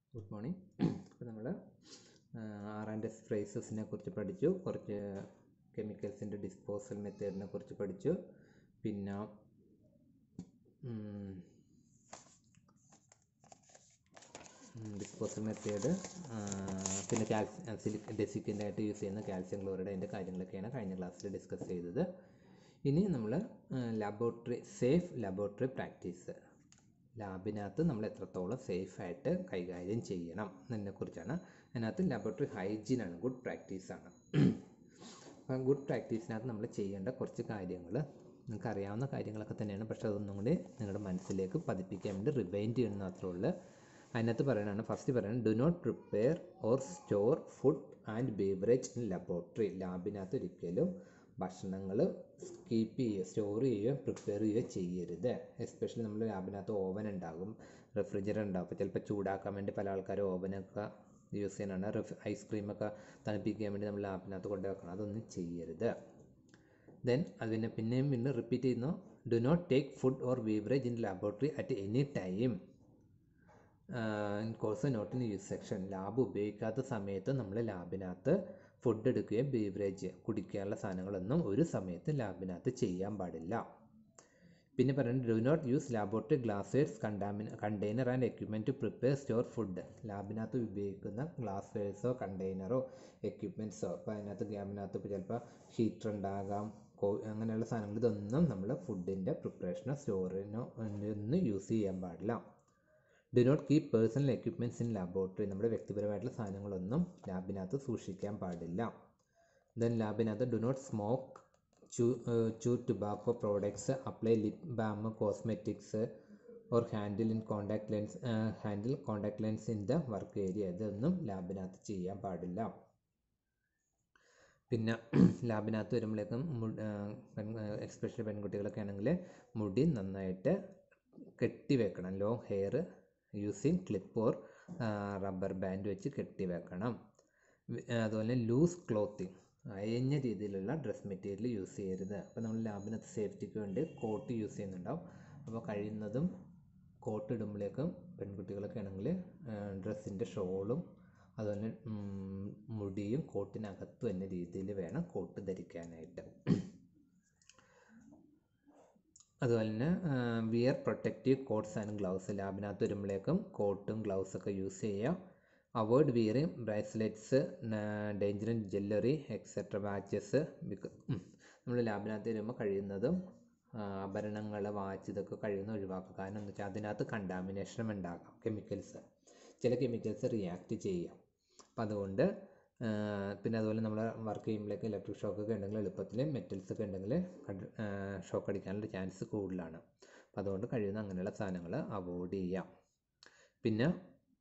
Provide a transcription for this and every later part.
good morning അപ്പോൾ നമ്മൾ R and S ഫ്രേസസിനെ കുറിച്ച് പഠിച്ചു കുറച്ച് കെമിക്കൽസിൻ്റെ ഡിസ്പോസൽ മെത്തേഡിനെ കുറിച്ച് പഠിച്ചു പിന്നെ ഡിസ്പോസൽ മെത്തേഡ് പിന്നെ കാൽസ്യം ഡെസിക്കിൻ്റെ ആയിട്ട് യൂസ് ചെയ്യുന്ന കാൽസ്യം ക്ലോറൈഡ് അതിൻ്റെ കാര്യങ്ങളൊക്കെയാണ് കഴിഞ്ഞ ക്ലാസ്സിൽ ഡിസ്കസ് ചെയ്തത് ഇനി നമ്മൾ ലബോറട്ടറി സേഫ് ലബോറട്ടറി പ്രാക്ടീസ് ലാബിനകത്ത് നമ്മൾ എത്രത്തോളം സേഫായിട്ട് കൈകാര്യം ചെയ്യണം എന്നതിനെക്കുറിച്ചാണ് അതിനകത്ത് ലബോറട്ടറി ഹൈജീനാണ് ഗുഡ് പ്രാക്ടീസാണ് അപ്പം ഗുഡ് പ്രാക്ടീസിനകത്ത് നമ്മൾ ചെയ്യേണ്ട കുറച്ച് കാര്യങ്ങൾ നിങ്ങൾക്ക് അറിയാവുന്ന കാര്യങ്ങളൊക്കെ തന്നെയാണ് പക്ഷേ അതൊന്നും കൂടി നിങ്ങളുടെ മനസ്സിലേക്ക് പതിപ്പിക്കാൻ വേണ്ടി റിവൈൻഡ് ചെയ്യണം മാത്രമേ ഉള്ളൂ അതിനകത്ത് പറയണതാണ് ഫസ്റ്റ് പറയുന്നത് do not prepare or store food and beverage in laboratory ലാബിനകത്ത് ഒരിക്കലും ഭക്ഷണങ്ങൾ കീപ്പ് ചെയ്യുക സ്റ്റോർ ചെയ്യുകയോ പ്രിപ്പയർ ചെയ്യുകയോ ചെയ്യരുത് എസ്പെഷ്യലി നമ്മൾ ലാബിനകത്ത് ഓവൻ ഉണ്ടാകും റെഫ്രിജറേറ്റർ ഉണ്ടാകും അപ്പോൾ ചിലപ്പോൾ ചൂടാക്കാൻ വേണ്ടി പല ആൾക്കാരും ഓവനൊക്കെ യൂസ് ചെയ്യാനാണ് റെഫ് ഐസ്ക്രീമൊക്കെ തണുപ്പിക്കാൻ വേണ്ടി നമ്മൾ ലാബിനകത്ത് കൊണ്ടു വെക്കണം അതൊന്നും ചെയ്യരുത് ദെൻ അതിനെ പിന്നെയും വീണ്ടും റിപ്പീറ്റ് ചെയ്യുന്നു do not take food or beverage in laboratory at any time in course note in use section lab ഉപയോഗിക്കാത്ത സമയത്ത് നമ്മൾ ലാബിനകത്ത് ഫുഡ് എടുക്കുകയും ബീവറേജ് കുടിക്കാനുള്ള സാധനങ്ങളൊന്നും ഒരു സമയത്ത് ലാബിനകത്ത് ചെയ്യാൻ പാടില്ല പിന്നെ പറയുന്നത് do not use laboratory glasswares കണ്ടാമിന container and equipment to prepare store food ലാബിനകത്ത് ഉപയോഗിക്കുന്ന ഗ്ലാസ്വേഴ്സോ കണ്ടെയ്നറോ എക്യുപ്മെൻറ്റ്സോ ഇപ്പോൾ അതിനകത്ത് ഗ്യാബിനകത്ത് ഇപ്പോൾ ചിലപ്പോൾ ഹീറ്റർ ഉണ്ടാകാം കോ അങ്ങനെയുള്ള സാധനങ്ങൾ ഇതൊന്നും നമ്മൾ ഫുഡിൻ്റെ പ്രിപ്പറേഷനോ സ്റ്റോറിനോ ഒന്നും യൂസ് ചെയ്യാൻ പാടില്ല do not keep personal equipments in laboratory നമ്മുടെ വ്യക്തിപരമായിട്ടുള്ള സാധനങ്ങളൊന്നും ലാബിനകത്ത് സൂക്ഷിക്കാൻ പാടില്ല ദെൻ ലാബിനകത്ത് do not smoke chew chew tobacco products apply lip balm cosmetics or handle in contact lens handle contact lens in the work area ഇതൊന്നും ലാബിനകത്ത് ചെയ്യാൻ പാടില്ല പിന്നെ ലാബിനകത്ത് വരുമ്പോഴേക്കും എസ്പെഷ്യലി പെൺകുട്ടികളൊക്കെ ആണെങ്കിൽ മുടി നന്നായിട്ട് കെട്ടി വെക്കണം long hair using clip or rubber band വെച്ച് കെട്ടി വെക്കണം അതുപോലെ ലൂസ് ക്ലോത്തിങ് അയഞ്ഞ രീതിയിലുള്ള ഡ്രസ് മെറ്റീരിയൽ യൂസ് ചെയ്യരുത് അപ്പോൾ നമ്മൾ ലാബിനകത്ത് സേഫ്റ്റിക്ക് വേണ്ടി കോട്ട് യൂസ് ചെയ്യുന്നുണ്ടാവും അപ്പോൾ കഴിയുന്നതും കോട്ട് ഇടുമ്പോഴേക്കും പെൺകുട്ടികളൊക്കെ ആണെങ്കിൽ ഡ്രസ്സിൻ്റെ ഷോളും അതുപോലെ മുടിയും കോട്ടിനകത്ത് തന്നെ രീതിയിൽ വേണം കോട്ട് ധരിക്കാനായിട്ട് അതുപോലെ തന്നെ wear protective coats and gloves ലാബിനകത്ത് വരുമ്പോഴേക്കും കോട്ടും ഗ്ലൗസൊക്കെ യൂസ് ചെയ്യുക avoid wearing bracelets dangerous jewellery etcetera watches നമ്മൾ ലാബിനകത്ത് വരുമ്പോൾ കഴിയുന്നതും ആഭരണങ്ങൾ വാച്ച് ഇതൊക്കെ കഴിയുന്ന ഒഴിവാക്കുക കാരണം എന്താ വെച്ചാൽ അതിനകത്ത് കണ്ടാമിനേഷനും ഉണ്ടാകാം കെമിക്കൽസ് ചില കെമിക്കൽസ് റിയാക്ട് ചെയ്യാം അപ്പം അതുകൊണ്ട് പിന്നെ അതുപോലെ നമ്മൾ വർക്ക് ചെയ്യുമ്പോഴേക്ക് ഇലക്ട്രിക് ഷോക്ക് ഒക്കെ ഉണ്ടെങ്കിൽ എളുപ്പത്തിൽ മെറ്റൽസ് ഒക്കെ ഉണ്ടെങ്കിൽ ഷോക്ക് അടിക്കാനുള്ള ചാൻസ് കൂടുതലാണ് അപ്പോൾ അതുകൊണ്ട് കഴിയുന്ന അങ്ങനെയുള്ള സാധനങ്ങൾ അവോയ്ഡ് ചെയ്യാം പിന്നെ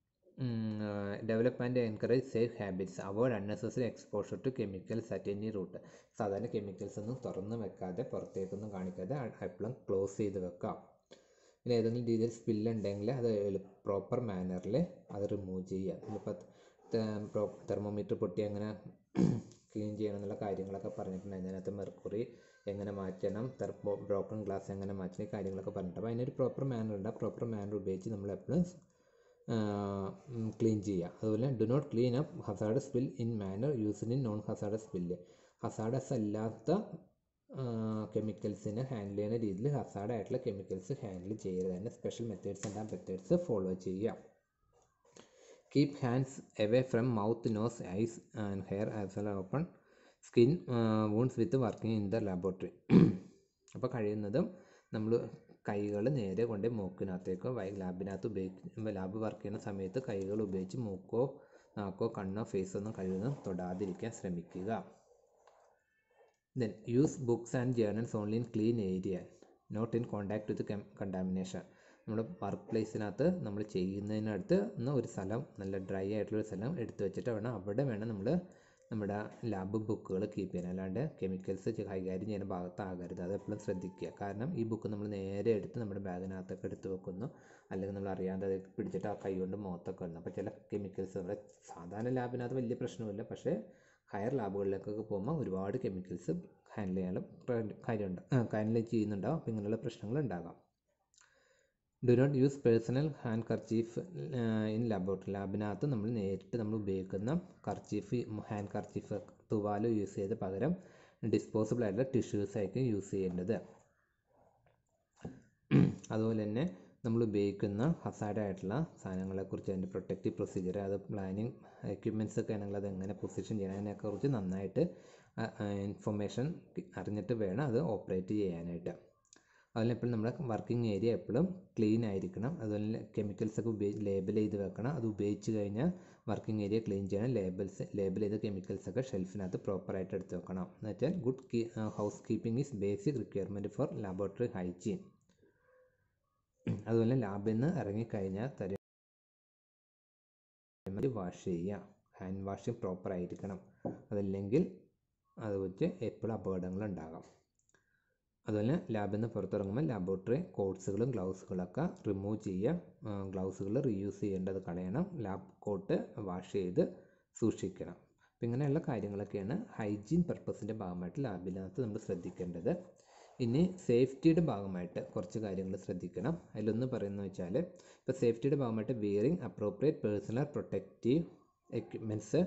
develop and encourage safe habits avoid unnecessary exposure to chemicals at any route സാധാരണ കെമിക്കൽസ് ഒന്നും തുറന്ന് വെക്കാതെ പുറത്തേക്കൊന്നും കാണിക്കാതെ എപ്പോഴും ക്ലോസ് ചെയ്ത് വെക്കാം പിന്നെ ഏതെങ്കിലും രീതിയിൽ സ്പില്ല് ഉണ്ടെങ്കിൽ അത് പ്രോപ്പർ മാനറിൽ അത് റിമൂവ് ചെയ്യുക നമ്മളിപ്പോൾ തെർമോമീറ്റർ പൊട്ടി എങ്ങനെ ക്ലീൻ ചെയ്യണം എന്നുള്ള കാര്യങ്ങളൊക്കെ പറഞ്ഞിട്ടുണ്ട് അതിനകത്ത് മെർക്കുറി എങ്ങനെ മാറ്റണം തെർമോ ബ്രോക്കൺ ഗ്ലാസ് എങ്ങനെ മാറ്റണം ഈ കാര്യങ്ങളൊക്കെ പറഞ്ഞിട്ടുണ്ട് അപ്പോൾ അതിനൊരു പ്രോപ്പർ മാനർ ഉണ്ട് ആ പ്രോപ്പർ മാനർ ഉപയോഗിച്ച് നമ്മൾ എപ്പോഴും ക്ലീൻ ചെയ്യുക അതുപോലെ do not clean up hazard spill in manner used in non hazard spill hazardous അല്ലാത്ത കെമിക്കൽസിനെ ഹാൻഡിൽ ചെയ്യുന്ന രീതിയിൽ ഹസാഡ് ആയിട്ടുള്ള കെമിക്കൽസ് ഹാൻഡിൽ ചെയ്യരുത് തന്നെ സ്പെഷ്യൽ മെത്തേഡ്സ് ആൻഡ് ആ മെത്തേഡ്സ് ഫോളോ ചെയ്യുക keep hands away from mouth nose eyes and hair as well open skin wounds with working in the laboratory അപ്പോൾ കഴിയുന്നതും നമ്മൾ കൈകൾ നേരെ കൊണ്ട് മൂക്കിനകത്തേക്കോ ലാബിനകത്ത് ഉപയോഗിക്കുമ്പോൾ ലാബ് വർക്ക് ചെയ്യുന്ന സമയത്ത് കൈകൾ ഉപയോഗിച്ച് മൂക്കോ നാക്കോ കണ്ണോ ഫേസോ ഒന്നും കഴിയുന്നതും തൊടാതിരിക്കാൻ ശ്രമിക്കുക then use books and journals only in clean area not in contact with contamination നമ്മുടെ വർക്ക് പ്ലേസിനകത്ത് നമ്മൾ ചെയ്യുന്നതിനടുത്ത് ഒന്ന് ഒരു സ്ഥലം നല്ല ഡ്രൈ ആയിട്ടുള്ള ഒരു സ്ഥലം എടുത്തു വെച്ചിട്ട് വേണം അവിടെ വേണം നമ്മൾ നമ്മുടെ ലാബ് ബുക്കുകൾ കീപ്പ് ചെയ്യാൻ അല്ലാണ്ട് കെമിക്കൽസ് കൈകാര്യം ചെയ്യുന്ന ഭാഗത്താകരുത് അത് എപ്പോഴും ശ്രദ്ധിക്കുക കാരണം ഈ ബുക്ക് നമ്മൾ നേരെ എടുത്ത് നമ്മുടെ ബാഗിനകത്തൊക്കെ എടുത്ത് വെക്കുന്നു അല്ലെങ്കിൽ നമ്മൾ അറിയാതെ അത് പിടിച്ചിട്ട് ആ കൈ കൊണ്ട് മുഖത്തൊക്കെ വന്നു അപ്പോൾ ചില കെമിക്കൽസ് നമ്മുടെ സാധാരണ ലാബിനകത്ത് വലിയ പ്രശ്നമില്ല പക്ഷേ ഹയർ ലാബുകളിലേക്കൊക്കെ പോകുമ്പോൾ ഒരുപാട് കെമിക്കൽസ് ഹാൻഡിൽ ചെയ്യാനുള്ള കാര്യമുണ്ട് ഹാൻഡിൽ ചെയ്യുന്നുണ്ടാവും അപ്പോൾ ഇങ്ങനെയുള്ള പ്രശ്നങ്ങൾ ഉണ്ടാകാം do not use personal handkerchief in laboratory ലാബിനകത്ത് നമ്മൾ നേരിട്ട് നമ്മൾ ഉപയോഗിക്കുന്ന കർച്ചീഫ് ഹാൻഡ് കർച്ചീഫ് തുവാലോ യൂസ് ചെയ്ത് പകരം ഡിസ്പോസിബിൾ ആയിട്ടുള്ള ടിഷ്യൂസ് ആയിരിക്കും യൂസ് ചെയ്യേണ്ടത് അതുപോലെ തന്നെ നമ്മൾ ഉപയോഗിക്കുന്ന ഹസാഡ് ആയിട്ടുള്ള സാധനങ്ങളെക്കുറിച്ച് അതിൻ്റെ പ്രൊട്ടക്റ്റീവ് പ്രൊസീജിയർ അത് പ്ലാനിങ് എക്യുപ്മെൻറ്റ്സ് ഒക്കെ ആണെങ്കിൽ അത് എങ്ങനെ പൊസിഷൻ ചെയ്യണം അതിനെക്കുറിച്ച് നന്നായിട്ട് ഇൻഫർമേഷൻ അറിഞ്ഞിട്ട് വേണം അത് ഓപ്പറേറ്റ് ചെയ്യാനായിട്ട് അതുപോലെ എപ്പോഴും നമ്മുടെ വർക്കിംഗ് ഏരിയ എപ്പോഴും ക്ലീൻ ആയിരിക്കണം അതുപോലെ കെമിക്കൽസ് ഒക്കെ ഉപയോഗിച്ച് ലേബൽ ചെയ്ത് വെക്കണം അത് ഉപയോഗിച്ച് കഴിഞ്ഞാൽ വർക്കിംഗ് ഏരിയ ക്ലീൻ ചെയ്യണം ലേബൽസ് ലേബൽ ചെയ്ത കെമിക്കൽസ് ഒക്കെ ഷെൽഫിനകത്ത് പ്രോപ്പറായിട്ട് എടുത്ത് വെക്കണം എന്ന് വെച്ചാൽ ഗുഡ് കീ housekeeping is basic requirement for laboratory hygiene അതുപോലെ ലാബിൽ നിന്ന് ഇറങ്ങിക്കഴിഞ്ഞാൽ തരും വാഷ് ചെയ്യുക ഹാൻഡ് വാഷിങ് പ്രോപ്പർ ആയിരിക്കണം അതല്ലെങ്കിൽ അത് വെച്ച് എപ്പോഴും അപകടങ്ങൾ ഉണ്ടാകാം അതുപോലെ ലാബിൽ നിന്ന് പുറത്തിറങ്ങുമ്പോൾ ലാബോറട്ടറി കോട്ട്സുകളും ഗ്ലൗസുകളൊക്കെ റിമൂവ് ചെയ്യുക ഗ്ലൗസുകൾ റീയൂസ് ചെയ്യേണ്ടത് കളയണം ലാബ് കോട്ട് വാഷ് ചെയ്ത് സൂക്ഷിക്കണം അപ്പം ഇങ്ങനെയുള്ള കാര്യങ്ങളൊക്കെയാണ് ഹൈജീൻ പർപ്പസിൻ്റെ ഭാഗമായിട്ട് ലാബിനകത്ത് നമ്മൾ ശ്രദ്ധിക്കേണ്ടത് ഇനി സേഫ്റ്റിയുടെ ഭാഗമായിട്ട് കുറച്ച് കാര്യങ്ങൾ ശ്രദ്ധിക്കണം അതിലൊന്ന് പറയുന്നത് വെച്ചാൽ ഇപ്പോൾ സേഫ്റ്റിയുടെ ഭാഗമായിട്ട് wearing appropriate personal protective equipments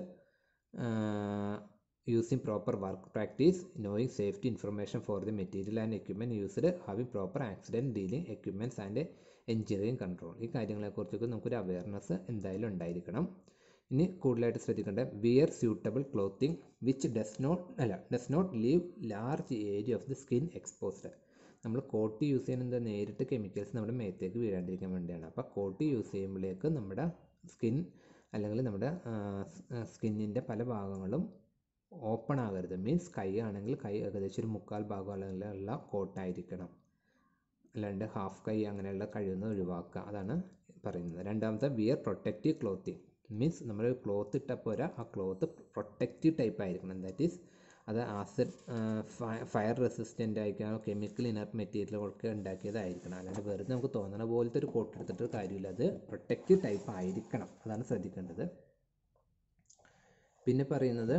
using proper work practice knowing safety information for the material and equipment used having proper accident dealing equipments and engineering control ഈ കാര്യങ്ങളെക്കുറിച്ചൊക്കെ നമുക്കൊരു അവയർനെസ് എന്തായാലും ഉണ്ടായിരിക്കണം ഇനി കൂടുതലായിട്ട് ശ്രദ്ധിക്കേണ്ട wear suitable clothing which does not അല്ല does not leave large area of the skin exposed നമ്മൾ കോട്ട് യൂസ് ചെയ്യുന്നത് നേരിട്ട് കെമിക്കൽസ് നമ്മുടെ മേത്തേക്ക് വീഴാണ്ടിരിക്കാൻ വേണ്ടിയാണ് അപ്പോൾ കോട്ട് യൂസ് ചെയ്യുമ്പോഴേക്ക് നമ്മുടെ സ്കിൻ അല്ലെങ്കിൽ നമ്മുടെ സ്കിന്നിൻ്റെ പല ഭാഗങ്ങളും ഓപ്പൺ ആകരുത് മീൻസ് കൈ ആണെങ്കിൽ കൈ ഏകദേശം ഒരു മുക്കാൽ ഭാഗം അല്ലെങ്കിൽ ഉള്ള കോട്ടായിരിക്കണം അല്ലാണ്ട് ഹാഫ് കൈ അങ്ങനെയുള്ള കഴിയുന്നത് ഒഴിവാക്കുക അതാണ് പറയുന്നത് രണ്ടാമത്തെ വിയർ പ്രൊട്ടക്റ്റീവ് ക്ലോത്തിങ് മീൻസ് നമ്മൾ ക്ലോത്ത് ഇട്ടാൽ പോരാ ആ ക്ലോത്ത് പ്രൊട്ടക്റ്റീവ് ടൈപ്പ് ആയിരിക്കണം ദാറ്റ് ഈസ് അത് ആസിഡ് ഫയർ റെസിസ്റ്റൻ്റ് ആയിരിക്കണം കെമിക്കൽ ഇനർട്ട് മെറ്റീരിയലുകളൊക്കെ ഉണ്ടാക്കിയതായിരിക്കണം അല്ലാണ്ട് വെറുതെ നമുക്ക് തോന്നുന്ന പോലത്തെ ഒരു കോട്ട് എടുത്തിട്ട് കാര്യമില്ല അത് പ്രൊട്ടക്റ്റീവ് ടൈപ്പ് ആയിരിക്കണം അതാണ് ശ്രദ്ധിക്കേണ്ടത് പിന്നെ പറയുന്നത്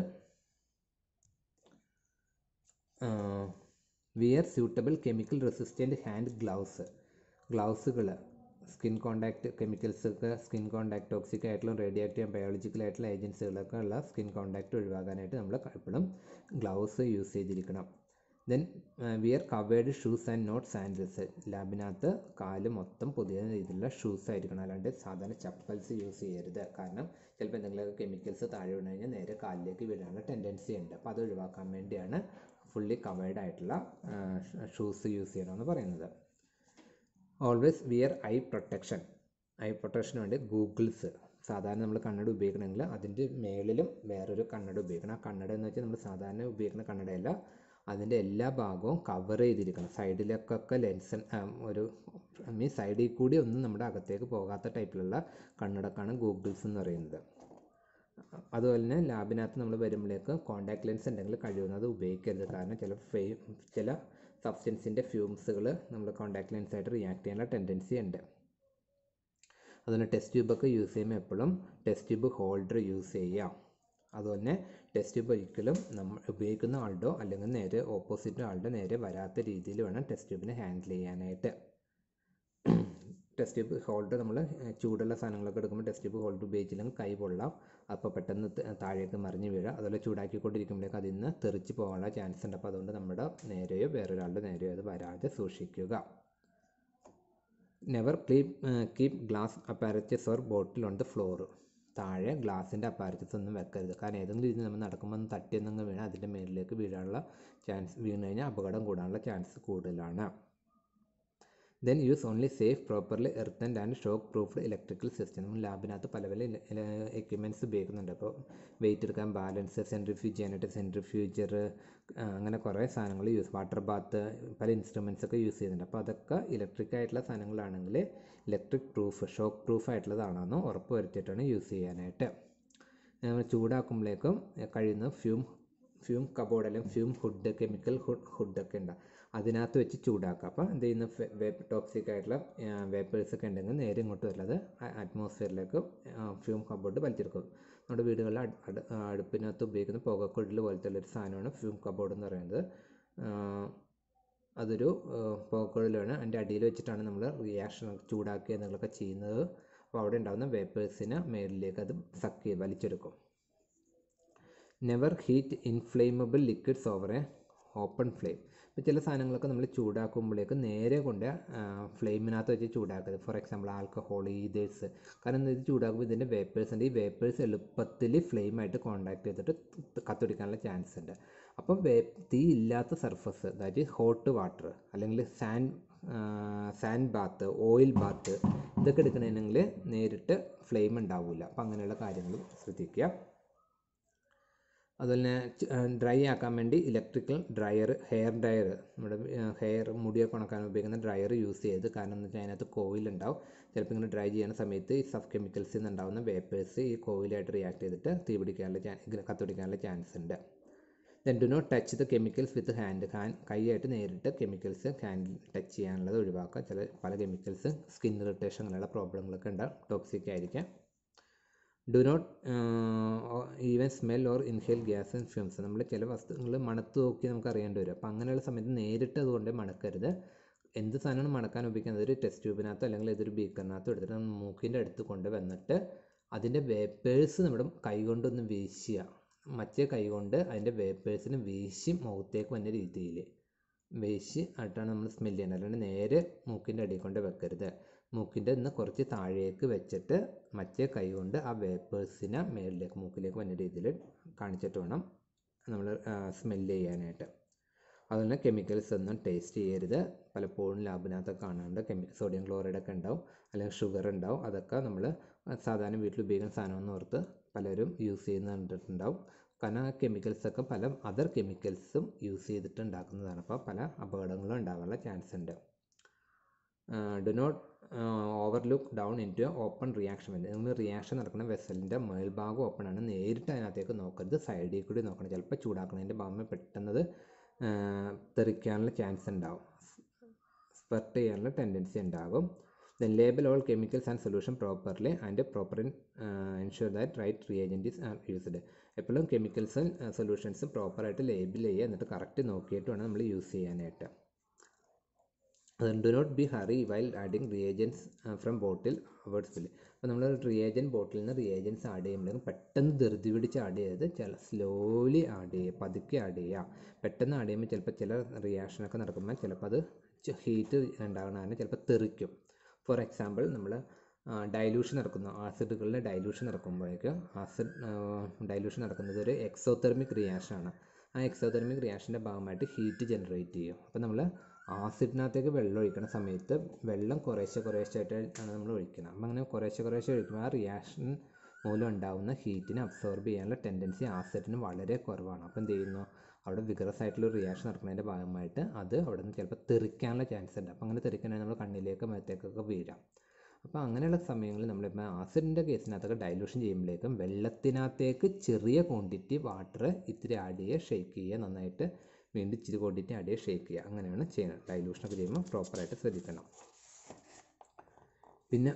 wear suitable chemical resistant hand gloves ഗ്ലൗസുകൾ സ്കിൻ കോണ്ടാക്ട് കെമിക്കൽസ് ഒക്കെ സ്കിൻ കോണ്ടാക്ട് ടോക്സിക് ആയിട്ടുള്ള റേഡിയോ ആക്റ്റീവ് ബയോളജിക്കൽ ആയിട്ടുള്ള ഏജൻസികളൊക്കെ ഉള്ള സ്കിൻ കോണ്ടാക്ട് ഒഴിവാക്കാനായിട്ട് നമ്മൾ എപ്പോഴും ഗ്ലൗസ് യൂസ് ചെയ്തിരിക്കണം then wear covered shoes and not sandals ലാബിനകത്ത് കാല് മൊത്തം പുതിയ രീതിയിലുള്ള ഷൂസ് ആയിരിക്കണം അല്ലാണ്ട് സാധാരണ ചപ്പൽസ് യൂസ് ചെയ്യരുത് കാരണം ചിലപ്പോൾ എന്തെങ്കിലുമൊക്കെ കെമിക്കൽസ് താഴെ വീണ് കഴിഞ്ഞാൽ നേരെ കാലിലേക്ക് വീഴാനുള്ള ടെൻഡൻസി ഉണ്ട് അപ്പോൾ അത് ഒഴിവാക്കാൻ വേണ്ടിയാണ് ഫുള്ളി കവേർഡ് ആയിട്ടുള്ള ഷൂസ് യൂസ് ചെയ്യണമെന്ന് പറയുന്നത് always wear eye protection eye പ്രൊട്ടക്ഷന് വേണ്ടി ഗൂഗിൾസ് സാധാരണ നമ്മൾ കണ്ണട ഉപയോഗിക്കണമെങ്കിൽ അതിൻ്റെ മേളിലും വേറൊരു കണ്ണട ഉപയോഗിക്കണം ആ കണ്ണട എന്ന് വെച്ചാൽ നമ്മൾ സാധാരണ ഉപയോഗിക്കുന്ന കണ്ണടയല്ല അതിൻ്റെ എല്ലാ ഭാഗവും കവർ ചെയ്തിരിക്കണം സൈഡിലേക്കൊക്കെ ലെൻസ് ഒരു മീൻസ് സൈഡിൽ കൂടി ഒന്നും നമ്മുടെ അകത്തേക്ക് പോകാത്ത ടൈപ്പിലുള്ള കണ്ണടക്കാണ് ഗൂഗിൾസ് എന്ന് പറയുന്നത് അതുപോലെ തന്നെ ലാബിനകത്ത് നമ്മൾ വരുമ്പോഴേക്ക് കോണ്ടാക്ട് ലെൻസ് ഉണ്ടെങ്കിൽ കഴിയുന്നത് ഉപയോഗിക്കരുത് കാരണം ചില ഫേ ചില സബ്സ്റ്റൻസിൻ്റെ ഫ്യൂംസുകൾ നമ്മൾ കോണ്ടാക്ട് ലെൻസായിട്ട് റിയാക്ട് ചെയ്യാനുള്ള ടെൻഡൻസി ഉണ്ട് അതുപോലെ ടെസ്റ്റ് ട്യൂബൊക്കെ യൂസ് ചെയ്യുമ്പോൾ എപ്പോഴും ടെസ്റ്റ് ട്യൂബ് ഹോൾഡർ യൂസ് ചെയ്യാം അതുപോലെ ടെസ്റ്റ് ട്യൂബ് ഒരിക്കലും നമ്മൾ ഉപയോഗിക്കുന്ന ആളുടെ അല്ലെങ്കിൽ നേരെ ഓപ്പോസിറ്റ് ആളുടെ നേരെ വരാത്ത രീതിയിൽ വേണം ടെസ്റ്റ് ട്യൂബിനെ ഹാൻഡിൽ ചെയ്യാനായിട്ട് ടെസ്റ്റ് ട്യൂബ് ഹോൾഡർ നമ്മൾ ചൂടുള്ള സാധനങ്ങളൊക്കെ എടുക്കുമ്പോൾ ടെസ്റ്റ് ട്യൂബ് ഹോൾഡർ ഉപയോഗിച്ചില്ലെങ്കിൽ കൈ പൊള്ളാം അപ്പോൾ പെട്ടെന്ന് താഴേക്ക് മറിഞ്ഞ് വീഴാം അതുപോലെ ചൂടാക്കിക്കൊണ്ടിരിക്കുമ്പോഴേക്ക് അതിൽ നിന്ന് തെറിച്ച് പോകാനുള്ള ചാൻസ് ഉണ്ട് അപ്പോൾ അതുകൊണ്ട് നമ്മുടെ നേരെയോ വേറൊരാളുടെ നേരെയോ അത് വരാതെ സൂക്ഷിക്കുക നെവർ ക്ലീപ് keep glass apparatus or bottle on the floor താഴെ ഗ്ലാസിൻ്റെ അപ്പാരച്ചസ് ഒന്നും വെക്കരുത് കാരണം ഏതെങ്കിലും രീതിയിൽ നമ്മൾ നടക്കുമ്പോൾ ഒന്ന് തട്ടിയെന്നങ്ങ് വീണാൽ അതിൻ്റെ മേളിലേക്ക് വീഴാനുള്ള ചാൻസ് വീണ് കഴിഞ്ഞാൽ അപകടം കൂടാനുള്ള ചാൻസ് കൂടുതലാണ് then use only safe properly earthed and shock proofed electrical system നമ്മൾ ലാബിനകത്ത് പല പല എക്യുപ്മെൻറ്റ്സ് ഉപയോഗിക്കുന്നുണ്ട് അപ്പോൾ വെയിറ്റ് എടുക്കാൻ ബാലൻസ് സെൻട്രിഫ്യൂജ് ചെയ്യാനായിട്ട് സെൻട്രിഫ്യൂജർ അങ്ങനെ കുറേ സാധനങ്ങൾ യൂസ് വാട്ടർ ബാത്ത് പല ഇൻസ്ട്രുമെൻറ്റ്സ് ഒക്കെ യൂസ് ചെയ്യുന്നുണ്ട് അപ്പോൾ അതൊക്കെ ഇലക്ട്രിക് ആയിട്ടുള്ള സാധനങ്ങളാണെങ്കിൽ ഇലക്ട്രിക് പ്രൂഫ് ഷോക്ക് പ്രൂഫ് ആയിട്ടുള്ളതാണെന്ന് ഉറപ്പ് വരുത്തിയിട്ടാണ് യൂസ് ചെയ്യാനായിട്ട് നമ്മൾ ചൂടാക്കുമ്പോഴേക്കും കഴിയുന്ന ഫ്യൂം ഫ്യൂം കബോർഡ് അല്ലെങ്കിൽ ഫ്യൂം ഹുഡ് കെമിക്കൽ ഹുഡ് ഹുഡൊക്കെ ഉണ്ട് അതിനകത്ത് വെച്ച് ചൂടാക്കുക അപ്പോൾ എന്ത് ചെയ്യുന്ന വേപ്പ് ടോക്സിക് ആയിട്ടുള്ള വേപ്പേഴ്സ് ഒക്കെ ഉണ്ടെങ്കിൽ നേരെ ഇങ്ങോട്ട് വരില്ല അറ്റ്മോസ്ഫിയറിലേക്ക് ഫ്യൂം കബോർഡ് വലിച്ചെടുക്കും നമ്മുടെ വീടുകളിൽ അടുപ്പിനകത്ത് ഉപയോഗിക്കുന്ന പുകക്കുഴൽ പോലത്തെ ഒരു സാധനമാണ് ഫ്യൂം കബോർഡ് എന്ന് പറയുന്നത് അതൊരു പോക്കുകളിലാണ് അതിൻ്റെ അടിയിൽ വെച്ചിട്ടാണ് നമ്മൾ റിയാക്ഷൻ ചൂടാക്കുക എന്നുള്ളതൊക്കെ ചെയ്യുന്നത് അപ്പോൾ അവിടെ ഉണ്ടാകുന്ന വേപ്പേഴ്സിനെ മേളിലേക്ക് അത് സക്ക് ചെയ്ത് വലിച്ചെടുക്കും never heat inflammable liquids over a open flame ഇപ്പോൾ ചില സാധനങ്ങളൊക്കെ നമ്മൾ ചൂടാക്കുമ്പോഴേക്ക് നേരെ കൊണ്ട് ഫ്ലെയിമിനകത്ത് വെച്ച് ചൂടാക്കരുത് ഫോർ എക്സാമ്പിൾ ആൽക്കഹോൾ ഈതേഴ്സ് കാരണം ഇത് ചൂടാക്കുമ്പോൾ ഇതിൻ്റെ വേപ്പേഴ്സ് ഉണ്ട് ഈ വേപ്പേഴ്സ് എളുപ്പത്തിൽ ഫ്ലെയിമായിട്ട് കോണ്ടാക്ട് ചെയ്തിട്ട് കത്തുപിടിക്കാനുള്ള ചാൻസ് ഉണ്ട് അപ്പം വേ തീ ഇല്ലാത്ത സർഫസ് അതായത് ഹോട്ട് വാട്ടർ അല്ലെങ്കിൽ sand sand bath oil bath ഇതൊക്കെ എടുക്കണമെങ്കിൽ നേരിട്ട് ഫ്ലെയിം ഉണ്ടാവില്ല അപ്പം അങ്ങനെയുള്ള കാര്യങ്ങൾ ശ്രദ്ധിക്കുക അതുപോലെ തന്നെ ഡ്രൈ ആക്കാൻ വേണ്ടി ഇലക്ട്രിക്കൽ ഡ്രയർ ഹെയർ ഡ്രയർ നമ്മുടെ ഹെയർ മുടിയൊക്കെ ഉണക്കാൻ ഉപയോഗിക്കുന്ന ഡ്രയർ യൂസ് ചെയ്ത് കാരണം എന്ന് വെച്ചാൽ അതിനകത്ത് കോയിൽ ഉണ്ടാവും ചിലപ്പോൾ ഇങ്ങനെ ഡ്രൈ ചെയ്യുന്ന സമയത്ത് ഈ സബ് കെമിക്കൽസിൽ നിന്ന് ഉണ്ടാകുന്ന വേപ്പേഴ്സ് ഈ കോയിലായിട്ട് റിയാക്ട് ചെയ്തിട്ട് തീ പിടിക്കാനുള്ള ചാൻസ് കത്തുപിടിക്കാനുള്ള ചാൻസ് ഉണ്ട് then do not touch the chemicals with hand hand കൈയായിട്ട് നേരിട്ട് കെമിക്കൽസ് ഹാൻഡിൽ ടച്ച് ചെയ്യാനുള്ളത് ഒഴിവാക്കുക ചില പല കെമിക്കൽസ് സ്കിൻ ഇറിറ്റേഷൻ അങ്ങനെയുള്ള പ്രോബ്ലങ്ങളൊക്കെ ഉണ്ടാവും ടോക്സിക് ആയിരിക്കാം do not even smell or inhale gas and fumes നമ്മൾ ചില വസ്തുക്കൾ മണത്ത് നോക്കി നമുക്ക് അറിയേണ്ടി വരും അപ്പോൾ അങ്ങനെയുള്ള സമയത്ത് നേരിട്ട് അതുകൊണ്ട് മണക്കരുത് എന്ത് സാധനമാണ് മണക്കാൻ ഉപയോഗിക്കുന്നത് ഒരു ടെസ്റ്റ് ട്യൂബിനകത്തോ അല്ലെങ്കിൽ ഇതൊരു ബീക്കറിനകത്തോ എടുത്തിട്ട് നമ്മൾ മൂക്കിൻ്റെ അടുത്ത് കൊണ്ട് വന്നിട്ട് അതിൻ്റെ വേപ്പേഴ്സ് നമ്മുടെ കൈകൊണ്ടൊന്ന് വീശുക മറ്റേ കൈകൊണ്ട് അതിൻ്റെ വേപ്പേഴ്സിന് വീശി മുഖത്തേക്ക് വന്ന രീതിയിൽ വീശി ആയിട്ടാണ് നമ്മൾ സ്മെല്ല് ചെയ്യേണ്ടത് അല്ലാണ്ട് നേരെ മൂക്കിൻ്റെ അടിയിൽ കൊണ്ട് വെക്കരുത് മൂക്കിൻ്റെ നിന്ന് കുറച്ച് താഴേക്ക് വെച്ചിട്ട് മറ്റേ കൈ കൊണ്ട് ആ വേപ്പേഴ്സിനെ മേളിലേക്ക് മൂക്കിലേക്ക് വന്ന രീതിയിൽ കാണിച്ചിട്ട് വേണം നമ്മൾ സ്മെല്ല് ചെയ്യാനായിട്ട് അതുപോലെ കെമിക്കൽസ് ഒന്നും ടേസ്റ്റ് ചെയ്യരുത് പലപ്പോഴും ലാബിനകത്തൊക്കെ കാണാറുണ്ട് കെമി സോഡിയം ക്ലോറൈഡ് ഒക്കെ ഉണ്ടാവും അല്ലെങ്കിൽ ഷുഗർ ഉണ്ടാവും അതൊക്കെ നമ്മൾ സാധാരണ വീട്ടിൽ ഉപയോഗിക്കുന്ന സാധനമെന്ന് ഓർത്ത് പലരും യൂസ് ചെയ്യുന്ന കണ്ടിട്ടുണ്ടാവും കാരണം ആ കെമിക്കൽസൊക്കെ പല അതർ കെമിക്കൽസും യൂസ് ചെയ്തിട്ട് ഉണ്ടാക്കുന്നതാണ് അപ്പോൾ പല അപകടങ്ങളും ഉണ്ടാകാനുള്ള ചാൻസ് ഉണ്ട് do not overlook down in to open reaction വേണ്ടി നിങ്ങൾ റിയാക്ഷൻ നടക്കുന്ന വെസലിൻ്റെ മേൽഭാഗം ഓപ്പൺ ആണ് നേരിട്ട് അതിനകത്തേക്ക് നോക്കരുത് സൈഡിൽ കൂടി നോക്കണം ചിലപ്പോൾ ചൂടാക്കുന്നതിൻ്റെ ഭാഗം പെട്ടെന്നത് തെറിക്കാനുള്ള ചാൻസ് ഉണ്ടാവും സ്പെർട്ട് ചെയ്യാനുള്ള ടെൻഡൻസി ഉണ്ടാകും then label all chemicals and solution properly and proper ensure that right reagent are used എപ്പോഴും കെമിക്കൽസും സൊല്യൂഷൻസും പ്രോപ്പറായിട്ട് ലേബിൾ ചെയ്യുക എന്നിട്ട് കറക്റ്റ് നോക്കിയിട്ട് വേണം നമ്മൾ യൂസ് ചെയ്യാനായിട്ട് do not be hurry while adding reagents from bottle awards fill അപ്പോൾ നമ്മൾ റിയേജൻ ബോട്ടിൽ നിന്ന് റിയേജൻസ് ആഡ് ചെയ്യുമ്പോഴേക്കും പെട്ടെന്ന് ധൃതി പിടിച്ച് ആഡ് ചെയ്ത് ചില സ്ലോലി ആഡ് ചെയ്യുക പതുക്കെ ആഡ് ചെയ്യുക പെട്ടെന്ന് ആഡ് ചെയ്യുമ്പോൾ ചിലപ്പോൾ ചില റിയാക്ഷനൊക്കെ നടക്കുമ്പോൾ ചിലപ്പോൾ അത് ഹീറ്റ് ഉണ്ടാകണ ചിലപ്പോൾ തെറിക്കും ഫോർ എക്സാമ്പിൾ നമ്മൾ ഡൈലൂഷൻ നടക്കുന്നു ആസിഡുകളുടെ ഡൈലൂഷൻ നടക്കുമ്പോഴേക്ക് ആസിഡ് ഡൈലൂഷൻ നടക്കുന്നത് ഒരു എക്സോതെർമിക് റിയാക്ഷനാണ് ആ എക്സോതെർമിക് റിയാക്ഷൻ്റെ ഭാഗമായിട്ട് ഹീറ്റ് ജനറേറ്റ് ചെയ്യും അപ്പോൾ നമ്മൾ ആസിഡിനകത്തേക്ക് വെള്ളം ഒഴിക്കുന്ന സമയത്ത് വെള്ളം കുറേശ്ശെ കുറേശ്ശെ ആയിട്ടാണ് നമ്മൾ ഒഴിക്കുന്നത് അപ്പം അങ്ങനെ കുറേശ്ശെ കുറേശ്ശെ ഒഴിക്കുമ്പോൾ ആ റിയാക്ഷൻ മൂലം ഉണ്ടാകുന്ന ഹീറ്റിനെ അബ്സോർബ് ചെയ്യാനുള്ള ടെൻഡൻസി ആസിഡിന് വളരെ കുറവാണ് അപ്പം എന്ത് ചെയ്യുന്നു അവിടെ വിഗറസ് ആയിട്ടുള്ള റിയാക്ഷൻ നടക്കുന്നതിൻ്റെ ഭാഗമായിട്ട് അത് അവിടെ നിന്ന് ചിലപ്പോൾ തെറിക്കാനുള്ള ചാൻസ് ഉണ്ട് അപ്പോൾ അങ്ങനെ തെറിക്കാനായി നമ്മൾ കണ്ണിലേക്ക് മുഖത്തേക്കൊക്കെ വീഴാം അപ്പോൾ അങ്ങനെയുള്ള സമയങ്ങളിൽ നമ്മളിപ്പോൾ ആസിഡിൻ്റെ കേസിനകത്തൊക്കെ ഡൈലൂഷൻ ചെയ്യുമ്പോഴേക്കും വെള്ളത്തിനകത്തേക്ക് ചെറിയ ക്വാണ്ടിറ്റി വാട്ടർ ഇത്തിരി ആഡ് ചെയ്യുക ഷേക്ക് ചെയ്യുക നന്നായിട്ട് വീണ്ടും ഇച്ചിരി ക്വാണ്ടിറ്റി ആഡ് ചെയ്യുക ഷേക്ക് ചെയ്യുക അങ്ങനെയാണ് ചെയ്യുന്നത് ഡൈലൂഷനൊക്കെ ചെയ്യുമ്പോൾ പ്രോപ്പറായിട്ട് ശ്രദ്ധിക്കണം പിന്നെ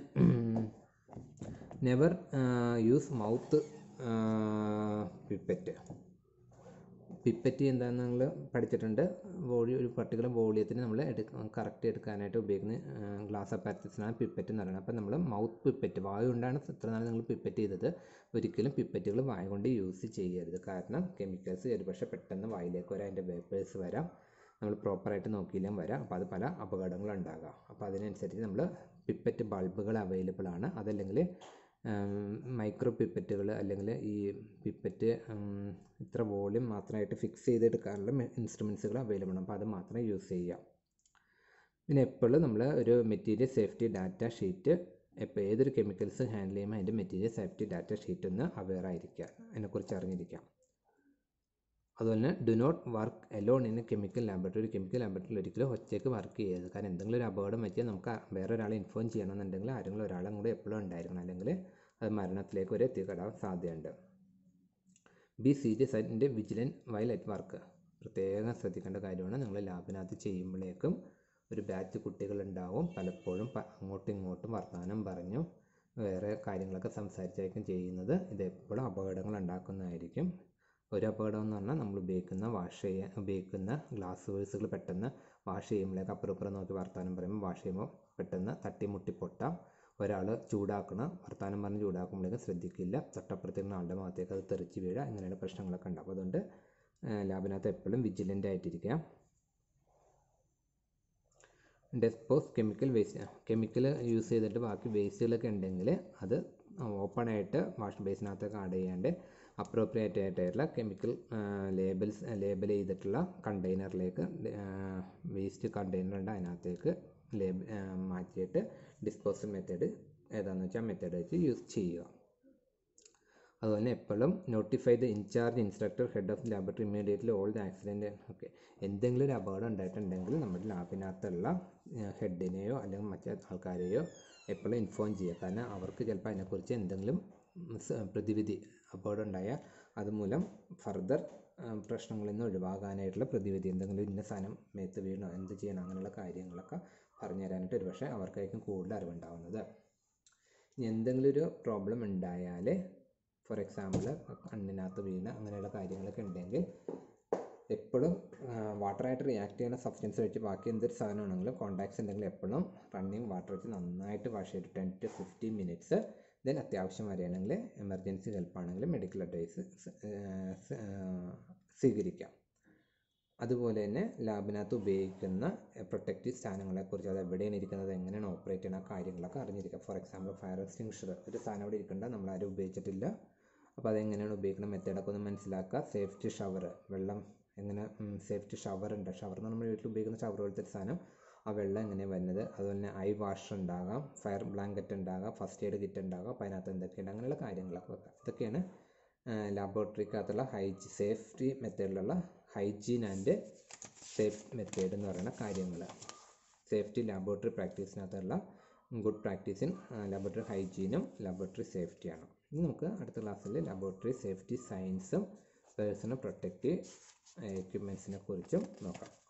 never use mouth pipette pipette എന്താണെന്ന് നമ്മൾ പഠിച്ചിട്ടുണ്ട് വോളി ഒരു പർട്ടിക്കുലർ വോളിയത്തിന് നമ്മൾ എടുക്ക കറക്റ്റ് എടുക്കാനായിട്ട് ഉപയോഗിക്കുന്ന ഗ്ലാസ് അപ്പാരറ്റസിനാണ് പിപ്പറ്റ് എന്ന് പറയുന്നത് അപ്പോൾ നമ്മൾ മൗത്ത് പിപ്പറ്റ് വായു കൊണ്ടാണ് ഇത്ര നാൾ നിങ്ങൾ പിപ്പറ്റ് ചെയ്തത് ഒരിക്കലും പിപ്പറ്റുകൾ വായ കൊണ്ട് യൂസ് ചെയ്യരുത് കാരണം കെമിക്കൽസ് ഒരുപക്ഷെ പെട്ടെന്ന് വായിലേക്ക് വരാം അതിൻ്റെ വേപ്പേഴ്സ് വരാം നമ്മൾ പ്രോപ്പറായിട്ട് നോക്കിയില്ലെങ്കിൽ വരാം അപ്പോൾ അത് പല അപകടങ്ങളും ഉണ്ടാകാം അപ്പോൾ അതിനനുസരിച്ച് നമ്മൾ പിപ്പറ്റ് ബൾബുകൾ അവൈലബിൾ ആണ് അതല്ലെങ്കിൽ മൈക്രോ പിപ്പറ്റുകൾ അല്ലെങ്കിൽ ഈ പിപ്പറ്റ് ഇത്ര വോളിയം മാത്രമായിട്ട് ഫിക്സ് ചെയ്തെടുക്കാനുള്ള ഇൻസ്ട്രുമെൻസുകൾ അവൈലബിൾ ആണ് അപ്പോൾ അത് മാത്രം യൂസ് ചെയ്യുക പിന്നെ എപ്പോഴും നമ്മൾ ഒരു മെറ്റീരിയൽ സേഫ്റ്റി ഡാറ്റ ഷീറ്റ് ഇപ്പോൾ ഏതൊരു കെമിക്കൽസ് ഹാൻഡിൽ ചെയ്യുമ്പോൾ അതിൻ്റെ മെറ്റീരിയൽ സേഫ്റ്റി ഡാറ്റ ഷീറ്റ് ഒന്ന് അവെയർ ആയിരിക്കുക അതിനെക്കുറിച്ച് അറിഞ്ഞിരിക്കാം അതുപോലെ തന്നെ do not work alone in chemical laboratory ഒരു കെമിക്കൽ ലാബറട്ടറിയിൽ ഒരിക്കലും ഒറ്റയ്ക്ക് വർക്ക് ചെയ്യരുത് കാരണം എന്തെങ്കിലും ഒരു അപകടം പറ്റിയാൽ നമുക്ക് വേറെ ഒരാളെ ഇൻഫോം ചെയ്യണമെന്നുണ്ടെങ്കിൽ ആരെങ്കിലും ഒരാളും കൂടെ എപ്പോഴും ഉണ്ടായിരിക്കണം അല്ലെങ്കിൽ അത് മരണത്തിലേക്ക് വരെ എത്തിപ്പെടാൻ സാധ്യതയുണ്ട് be serious and vigilant while at work പ്രത്യേകം ശ്രദ്ധിക്കേണ്ട കാര്യമാണ് നിങ്ങൾ ലാബിനകത്ത് ചെയ്യുമ്പോഴേക്കും ഒരു ബാച്ച് കുട്ടികളുണ്ടാവും പലപ്പോഴും അങ്ങോട്ടും ഇങ്ങോട്ടും വർത്തമാനം പറഞ്ഞു വേറെ കാര്യങ്ങളൊക്കെ സംസാരിച്ചായിരിക്കും ചെയ്യുന്നത് ഇത് എപ്പോഴും അപകടങ്ങൾ ഉണ്ടാക്കുന്നതായിരിക്കും ഒരു അപകടം എന്ന് പറഞ്ഞാൽ നമ്മൾ ഉപയോഗിക്കുന്ന വാഷ് ചെയ്യാൻ ഉപയോഗിക്കുന്ന ഗ്ലാസ് വേഴ്സുകൾ പെട്ടെന്ന് വാഷ് ചെയ്യുമ്പോഴേക്ക് അപ്പുറം ഇപ്പുറം നോക്കി വർത്താനം പറയുമ്പോൾ വാഷ് ചെയ്യുമ്പോൾ പെട്ടെന്ന് തട്ടിമുട്ടി പൊട്ടാം ഒരാൾ ചൂടാക്കണ വർത്താനം പറഞ്ഞ് ചൂടാക്കുമ്പോഴേക്കും ശ്രദ്ധിക്കില്ല തൊട്ടപ്പുറത്തേക്ക് ആളുടെ ഭാഗത്തേക്ക് അത് തെറിച്ച് വീഴുക ഇങ്ങനെയുള്ള പ്രശ്നങ്ങളൊക്കെ ഉണ്ടാവും അപ്പോൾ അതുകൊണ്ട് ലാബിനകത്ത് എപ്പോഴും വിജിലൻ്റ് ആയിട്ടിരിക്കുക dispose chemical waste chemical use ചെയ്തിട്ട് ബാക്കി വേസ്റ്റുകളൊക്കെ ഉണ്ടെങ്കിൽ അത് ഓപ്പൺ ആയിട്ട് വാഷ് ബേസിനകത്തൊക്കെ ആഡ് ചെയ്യാണ്ട് അപ്രോപ്രിയേറ്റ് ആയിട്ടുള്ള കെമിക്കൽ ലേബൽസ് ലേബൽ ചെയ്തിട്ടുള്ള കണ്ടെയ്നറിലേക്ക് വേസ്റ്റ് കണ്ടെയ്നർ ഉണ്ട് അതിനകത്തേക്ക് ലേബ് മാറ്റിയിട്ട് ഡിസ്പോസൽ മെത്തേഡ് ഏതാണെന്ന് വെച്ചാൽ മെത്തേഡ് വെച്ച് യൂസ് ചെയ്യുക അതുപോലെ എപ്പോഴും notify the incharge instructor head of laboratory immediately all the accident okay എന്തെങ്കിലും ഒരു അപകടം ഉണ്ടായിട്ടുണ്ടെങ്കിൽ നമ്മുടെ ലാബിനകത്തുള്ള ഹെഡിനെയോ അല്ലെങ്കിൽ മറ്റേ ആൾക്കാരെയോ എപ്പോഴും ഇൻഫോം ചെയ്യുക കാരണം അവർക്ക് ചിലപ്പോൾ അതിനെക്കുറിച്ച് എന്തെങ്കിലും പ്രതിവിധി അപകടം ഉണ്ടായാൽ അതുമൂലം ഫർദർ പ്രശ്നങ്ങളിൽ നിന്ന് ഒഴിവാകാനായിട്ടുള്ള പ്രതിവിധി എന്തെങ്കിലും ഇന്ന സാധനം മേത്ത് വീണോ എന്ത് ചെയ്യണം അങ്ങനെയുള്ള കാര്യങ്ങളൊക്കെ പറഞ്ഞു തരാനായിട്ട് ഒരുപക്ഷെ അവർക്കായിരിക്കും കൂടുതൽ അറിവുണ്ടാവുന്നത് ഇനി എന്തെങ്കിലും ഒരു പ്രോബ്ലം ഉണ്ടായാൽ ഫോർ എക്സാമ്പിൾ കണ്ണിനകത്ത് വീണ് അങ്ങനെയുള്ള കാര്യങ്ങളൊക്കെ ഉണ്ടെങ്കിൽ എപ്പോഴും വാട്ടറായിട്ട് റിയാക്ട് ചെയ്യുന്ന സബ്സ്റ്റൻസ് വെച്ച് ബാക്കി എന്തൊരു സാധനമാണെങ്കിലും കോണ്ടാക്ട്സ് ഉണ്ടെങ്കിൽ എപ്പോഴും റണ്ണിങ് വാട്ടർ വെച്ച് നന്നായിട്ട് വാഷ് ചെയ്തിട്ട് ten to fifteen minutes then അത്യാവശ്യം വരികയാണെങ്കിൽ എമർജൻസി ഹെൽപ്പ് ആണെങ്കിൽ മെഡിക്കൽ അഡ്വൈസ് സ്വീകരിക്കാം അതുപോലെ തന്നെ ലാബിനകത്ത് ഉപയോഗിക്കുന്ന പ്രൊട്ടക്റ്റീവ് സ്ഥാനങ്ങളെക്കുറിച്ച് അത് എവിടെയാണ് ഇരിക്കുന്നത് എങ്ങനെയാണ് ഓപ്പറേറ്റ് ചെയ്യുന്ന കാര്യങ്ങളൊക്കെ അറിഞ്ഞിരിക്കുക ഫോർ എക്സാമ്പിൾ ഫയർ എക്സ്റ്റിങ്ഷർ ഒരു സാധനം അവിടെ ഇരിക്കേണ്ട നമ്മൾ ആരും ഉപയോഗിച്ചിട്ടില്ല അപ്പോൾ അതെങ്ങനെയാണ് ഉപയോഗിക്കുന്ന മെത്തേഡൊക്കെ ഒന്ന് മനസ്സിലാക്കുക സേഫ്റ്റി ഷവർ വെള്ളം എങ്ങനെ സേഫ്റ്റി ഷവർ ഉണ്ട് ഷവർ എന്ന് നമ്മുടെ വീട്ടിൽ ഉപയോഗിക്കുന്ന ഷവർ പോലത്തെ ഒരു സാധനം ആ വെള്ളം എങ്ങനെയാണ് വരുന്നത് അതുപോലെ തന്നെ ഐ വാഷർ ഉണ്ടാകാം ഫയർ ബ്ലാങ്കറ്റ് ഉണ്ടാകാം ഫസ്റ്റ് എയ്ഡ് കിറ്റ് ഉണ്ടാകാം അപ്പോൾ അതിനകത്ത് എന്തൊക്കെയുണ്ട് അങ്ങനെയുള്ള കാര്യങ്ങളൊക്കെ വെക്കാം ഇതൊക്കെയാണ് ലാബോറട്ടറിക്കകത്തുള്ള ഹൈജി സേഫ്റ്റി മെത്തേഡിലുള്ള ഹൈജീൻ ആൻഡ് സേഫ് മെത്തേഡ് എന്ന് പറയുന്ന കാര്യങ്ങൾ സേഫ്റ്റി ലാബോറട്ടറി പ്രാക്ടീസിനകത്തുള്ള ഗുഡ് പ്രാക്ടീസ് ഇൻ ലാബോറട്ടറി ഹൈജീനും ലാബോറട്ടറി സേഫ്റ്റിയാണ് ഇനി നമുക്ക് അടുത്ത ക്ലാസ്സിൽ ലാബോറട്ടറി സേഫ്റ്റി സയൻസും പേഴ്സണൽ പ്രൊട്ടക്റ്റീവ് എക്യുപ്മെൻസിനെ കുറിച്ചും നോക്കാം